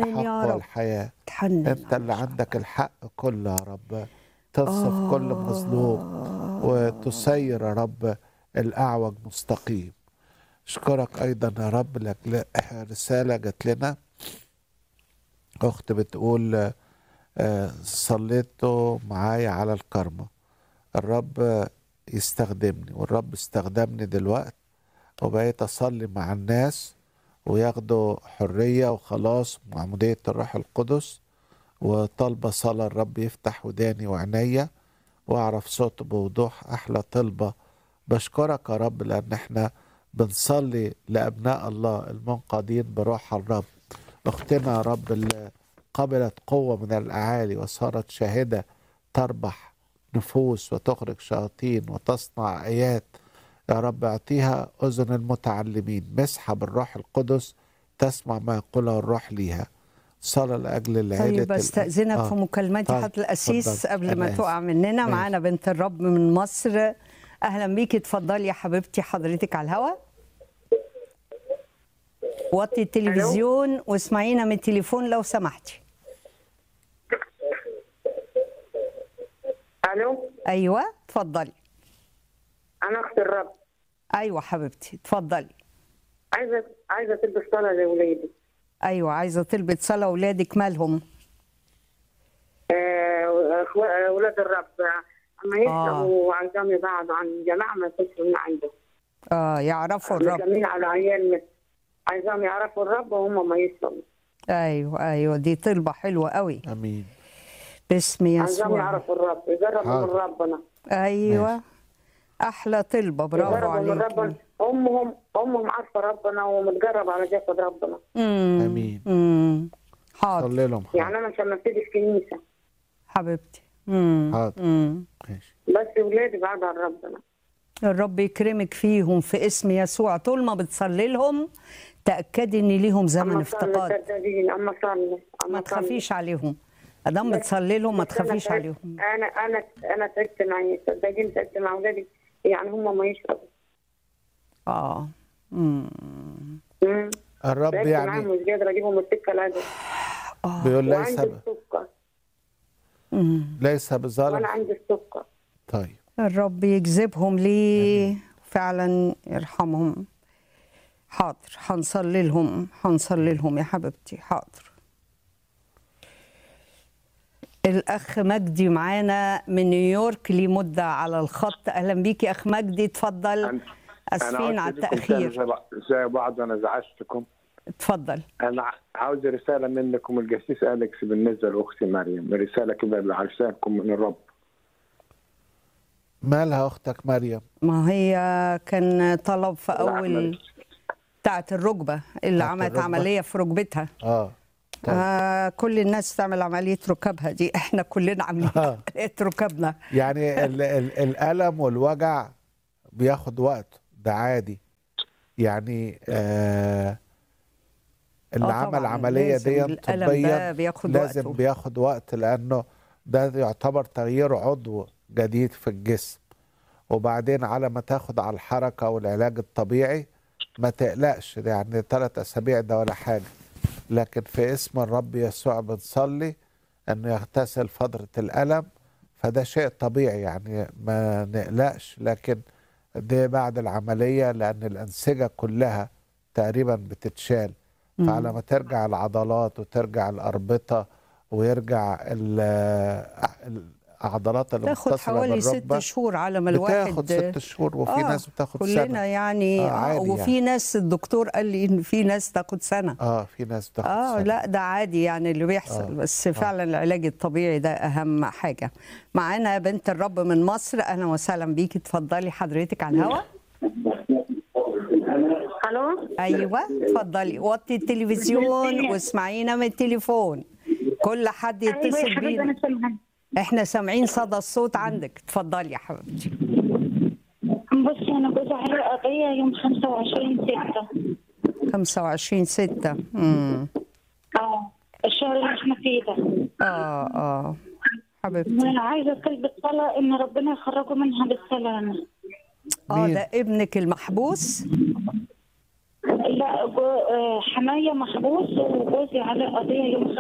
يا الحق رب. والحياة تحنن انت اللي على عندك الحق كله يا رب تنصف كل مظلوم وتسير يا رب الأعوج مستقيم أشكرك أيضا يا رب لك رسالة جات لنا أخت بتقول آه، صليتوا معايا على الكرمة الرب يستخدمني والرب استخدمني دلوقتي وبقيت أصلي مع الناس وياخدوا حرية وخلاص ومعمودية الروح القدس وطالبة صلاة الرب يفتح وداني وعينيا وأعرف صوته بوضوح أحلى طلبة بشكرك يا رب لأن احنا بنصلي لأبناء الله المنقادين بروح الرب أختنا يا رب اللي قبلت قوة من الأعالي وصارت شاهدة تربح نفوس وتخرج شياطين وتصنع آيات يا رب اعطيها أذن المتعلمين مسحة بالروح القدس تسمع ما يقوله الروح ليها صلاة لأجل العيلة طيب استأذنك آه. في مكالمتي طيب، حضرة القسيس اتفضل. قبل ما أنا تقع آسف. مننا ماشي. معانا بنت الرب من مصر أهلا بيكي اتفضلي يا حبيبتي حضرتك على الهوا وطي التلفزيون واسمعينا من التليفون لو سمحتي الو أيوة اتفضلي انا اخت الرب أيوة حبيبتي اتفضلي عايزه عايزه تلبس صلاه لاولادي أيوة عايزة تلبس صلاة أولادك مالهم آه، أخو- اولاد الرب اما يسلموا عايزاهم يبعدوا عن الجماعه ما يكونش من عنده آه يعرفوا الرب مجمعين على عيال مت- عايزاهم يعرفوا الرب وهم ما يسلموا أيوة أيوة دي طلبة حلوة قوي أمين باسم عايزاهم يسوع يعرفوا الرب يجربوا من حاضر. ربنا أيوة أحلى طلبة برافو يجربوا من عليك ربنا امهم امهم عارفه ربنا ومتجرب على جسد ربنا أمين امم حاضر صلي لهم حاضر. يعني انا مش لما ابتدي في كنيسه حبيبتي امم حاضر امم ماشي بس اولادي بعد عن ربنا الرب يكرمك فيهم في اسم يسوع طول ما بتصلي لهم تاكدي ان ليهم زمن اما صلي افتقاد صدقيني اما صلي اما ما صلي. تخافيش عليهم ادام بتصلي لهم ما بس أنا تخافيش تعبت- عليهم انا انا انا تعبت معي صدقيني تعبت مع اولادي يعني هم ما يشربوا اه امم مم. الرب تعبت معاهم يعني مش قادره اجيبهم السكه العدل بيقول ليس وعندي السكر أمم. ليس وانا بظالم عندي السكر طيب الرب يجذبهم ليه فعلا يرحمهم حاضر هنصلي لهم هنصلي لهم يا حبيبتي حاضر الاخ مجدي معانا من نيويورك ليه مده على الخط اهلا بيك يا اخ مجدي اتفضل اسفين على التاخير زي بعض انا زعجتكم اتفضل انا ع- عاوز رساله منكم القسيس اليكس بالنسبه لاختي مريم رساله كده على لسانكم من الرب مالها أختك مريم ما هي كان طلب في اول أحمد. بتاعت الركبه اللي بتاعت عملت الركبة؟ عمليه في ركبتها آه طيب. آه كل الناس تعمل عمليه ركبها دي احنا كلنا عاملين آه. عمليه ركبنا يعني ال ال الألم والوجع بياخد وقت ده عادي يعني آه اللي آه عمل طبعاً، عملية لازم دي الألم ده طبيا بياخد لازم وقته. بياخد وقت لأنه ده يعتبر تغيير عضو جديد في الجسم وبعدين على ما تاخد على الحركة والعلاج الطبيعي ما تقلقش يعني ثلاث أسابيع ده ولا حاجة لكن في اسم الرب يسوع بنصلي أنه يغتسل فترة الألم فده شيء طبيعي يعني ما نقلقش لكن ده بعد العملية لأن الأنسجة كلها تقريبا بتتشال فعلى ما ترجع العضلات وترجع الأربطة ويرجع ال- العضلات اللي تاخد متصلة حوالي بالركبة ست شهور على ما الواحد بتاخد ست شهور وفي آه ناس بتاخد كلنا سنة يعني آه، آه عادي وفي يعني. ناس الدكتور قال لي ان في ناس تاخد سنه اه في ناس بتاخد اه سنة. لا ده عادي يعني اللي بيحصل آه، بس فعلا العلاج الطبيعي ده اهم حاجه معانا بنت الرب من مصر اهلا وسهلا بيكي اتفضلي حضرتك على الهوا الو ايوه اتفضلي وطي التلفزيون واسمعينا من التليفون كل حد يتصل بينا احنا سامعين صدى الصوت عندك اتفضلي يا حبيبتي بصي انا جوزي عليه قضيه يوم 25 6 25 6 امم اه الشهر اللي احنا فيه ده اه اه حبيبتي وانا عايزه طلبة صلاه ان ربنا يخرجه منها بالسلامه اه مين؟ ده ابنك المحبوس لا جو- آه، حماية محبوس وجوزي عليه قضية يوم